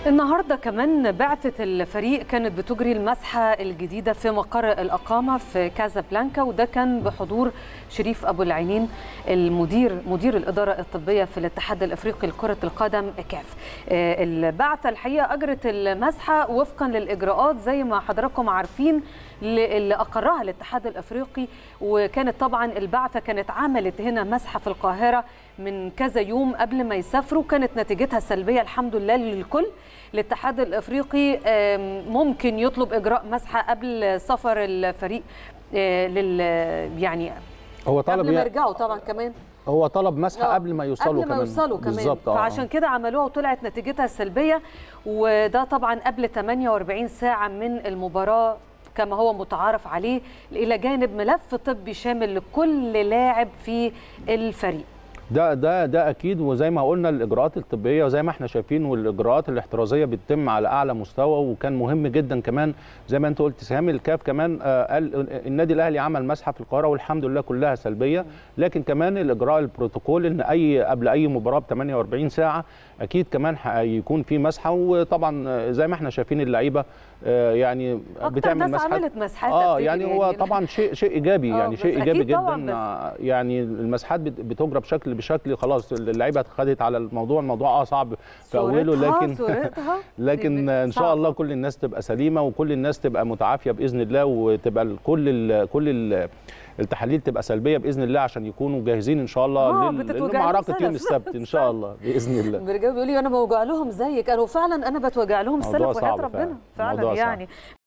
النهارده كمان بعثة الفريق كانت بتجري المسحة الجديدة في مقر الإقامة في كازابلانكا وده كان بحضور شريف أبو العينين المدير مدير الإدارة الطبية في الاتحاد الإفريقي لكرة القدم كاف. آه، البعثة الحقيقة أجرت المسحة وفقا للإجراءات زي ما حضراتكم عارفين اللي أقرها الاتحاد الإفريقي وكانت طبعا البعثة كانت عملت هنا مسحة في القاهرة من كذا يوم قبل ما يسافروا كانت نتيجتها سلبية الحمد لله للكل الاتحاد الافريقي ممكن يطلب اجراء مسحه قبل سفر الفريق لل يعني هو طلب قبل ما يرجعوا طبعا كمان هو طلب مسحه قبل ما يوصلوا قبل ما كمان يوصلوا كمان بالظبط آه. فعشان كده عملوها وطلعت نتيجتها سلبيه وده طبعا قبل 48 ساعه من المباراه كما هو متعارف عليه الى جانب ملف طبي شامل لكل لاعب في الفريق ده ده ده اكيد وزي ما قلنا الاجراءات الطبيه وزي ما احنا شايفين والاجراءات الاحترازيه بتتم على اعلى مستوى وكان مهم جدا كمان زي ما انت قلت سهام الكاف كمان آه قال النادي الاهلي عمل مسحه في القاهره والحمد لله كلها سلبيه لكن كمان الاجراء البروتوكول ان اي قبل اي مباراه ب 48 ساعه اكيد كمان هيكون في مسحه وطبعا زي ما احنا شايفين اللعيبه آه يعني بتعمل مسحات عملت مسحات اه يعني هو طبعا شيء شيء ايجابي يعني شيء ايجابي جدا بس. يعني المسحات بتجرى بشكل بشكل خلاص اللعيبه خدت على الموضوع الموضوع اه صعب في اوله لكن لكن ان شاء الله كل الناس تبقى سليمه وكل الناس تبقى متعافيه باذن الله وتبقى كل ال كل ال التحاليل تبقى سلبيه باذن الله عشان يكونوا جاهزين ان شاء الله آه لمعركه يوم السبت ان شاء الله باذن الله بيرجعوا بيقولوا لي انا بوجع لهم زيك انا فعلا انا بتوجع لهم سلف وحياه ربنا فعلا يعني